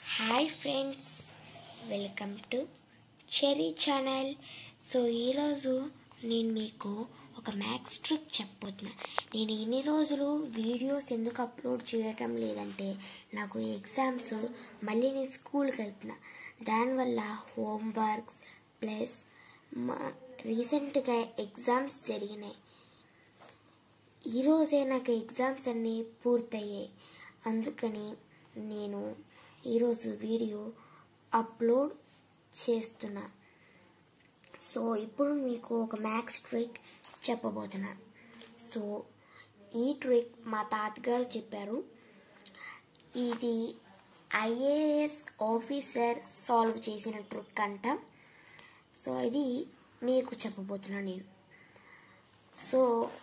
hi friends welcome to Cherry channel so ఈరోజు నేను మీకు ఒక మ్యాథ్స్ ట్రిక్ చెప్పబోతున్నా నేను ఇన్ని రోజులు వీడియోస్ ఎందుకు అప్లోడ్ చేయటం లేదంటే నాకు ఎగ్జామ్స్ మళ్ళీ నేను స్కూల్కి వెళ్తున్నా దానివల్ల హోంవర్క్స్ ప్లస్ మా రీసెంట్గా ఎగ్జామ్స్ జరిగినాయి ఈరోజే నాకు ఎగ్జామ్స్ అన్నీ పూర్తయ్యాయి అందుకని నేను ఈరోజు వీడియో అప్లోడ్ చేస్తున్నా సో ఇప్పుడు మీకు ఒక మ్యాథ్స్ ట్రిక్ చెప్పబోతున్నా సో ఈ ట్రిక్ మా తాతగారు చెప్పారు ఇది ఐఏఎస్ ఆఫీసర్ సాల్వ్ చేసిన ట్రిక్ అంట సో ఇది మీకు చెప్పబోతున్నాను నేను సో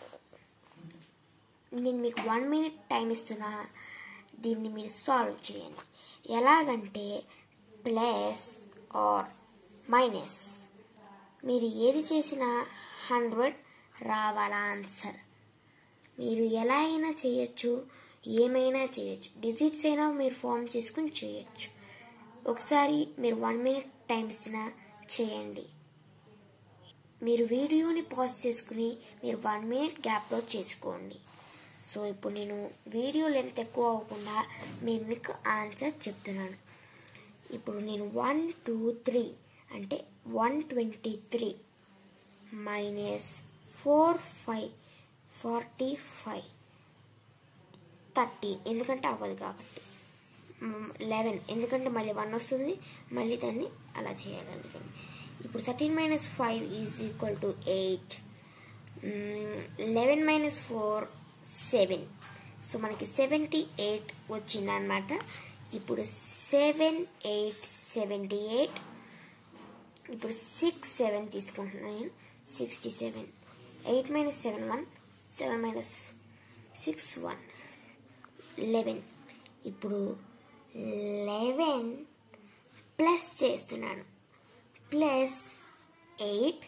నేను మీకు వన్ మినిట్ టైం ఇస్తున్నా దీన్ని మీరు సాల్వ్ చేయండి ఎలాగంటే ప్లస్ ఆర్ మైనస్ మీరు ఏది చేసినా హండ్రెడ్ రావాలా ఆన్సర్ మీరు ఎలా అయినా చేయొచ్చు ఏమైనా చేయొచ్చు డిజిట్స్ అయినా మీరు ఫామ్ చేసుకుని చేయొచ్చు ఒకసారి మీరు వన్ మినిట్ టైం ఇచ్చినా చేయండి మీరు వీడియోని పాజ్ చేసుకుని మీరు వన్ మినిట్ గ్యాప్లో చేసుకోండి సో ఇప్పుడు నేను వీడియో లెంత్ ఎక్కువ అవ్వకుండా నేను మీకు ఆన్సర్ చెప్తున్నాను ఇప్పుడు నేను వన్ టూ త్రీ అంటే one twenty three minus four five forty five thirteen ఎందుకంటే అవ్వదు కాబట్టి లెవెన్ ఎందుకంటే మళ్ళీ వన్ వస్తుంది మళ్ళీ దాన్ని అలా చేయాలి అందుకని ఇప్పుడు thirteen minus five is equal to eight eleven minus four seven so మనకి సెవెంటీ ఎయిట్ వచ్చిందనమాట ఇప్పుడు సెవెన్ ఎయిట్ సెవెంటీ ఎయిట్ ఇప్పుడు సిక్స్ సెవెన్ తీసుకుంటున్నాను నేను sixty seven eight minus seven one seven minus six one eleven ఇప్పుడు eleven plus చేస్తున్నాను plus eight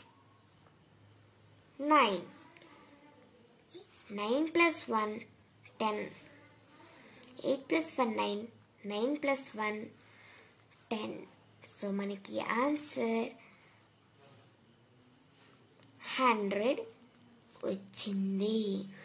nine nine plus one ten eight plus one nine nine plus one ten so మనకి answer hundred వచ్చింది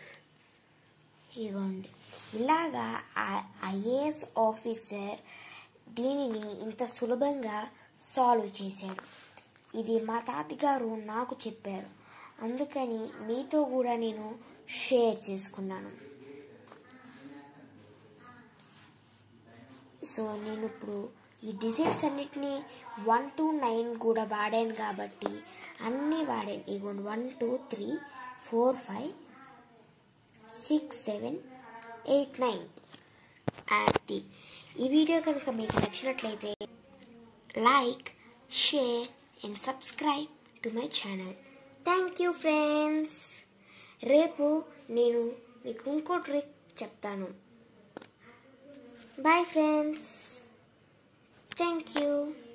ఇవ్వండి ఇలాగా IAS officer దీనిని ఇంత సులభంగా solve చేశాడు ఇది మా తాతగారు నాకు చెప్పారు అందుకని మీతో కూడా నేను షేర్ చేసుకున్నాను సో నేను ఇప్పుడు ఈ డిజిట్స్ అన్నిటినీ వన్ టు నైన్ కూడా వాడాను కాబట్టి అన్నీ వాడాను ఇగోండి one two three four five six seven eight nine అది ఈ వీడియో కనుక మీకు నచ్చినట్లయితే like share and subscribe to my channel thank you friends రేపు నేను మీకు ఇంకో ట్రిక్ చెప్తాను బాయ్ ఫ్రెండ్స్ థ్యాంక్ యూ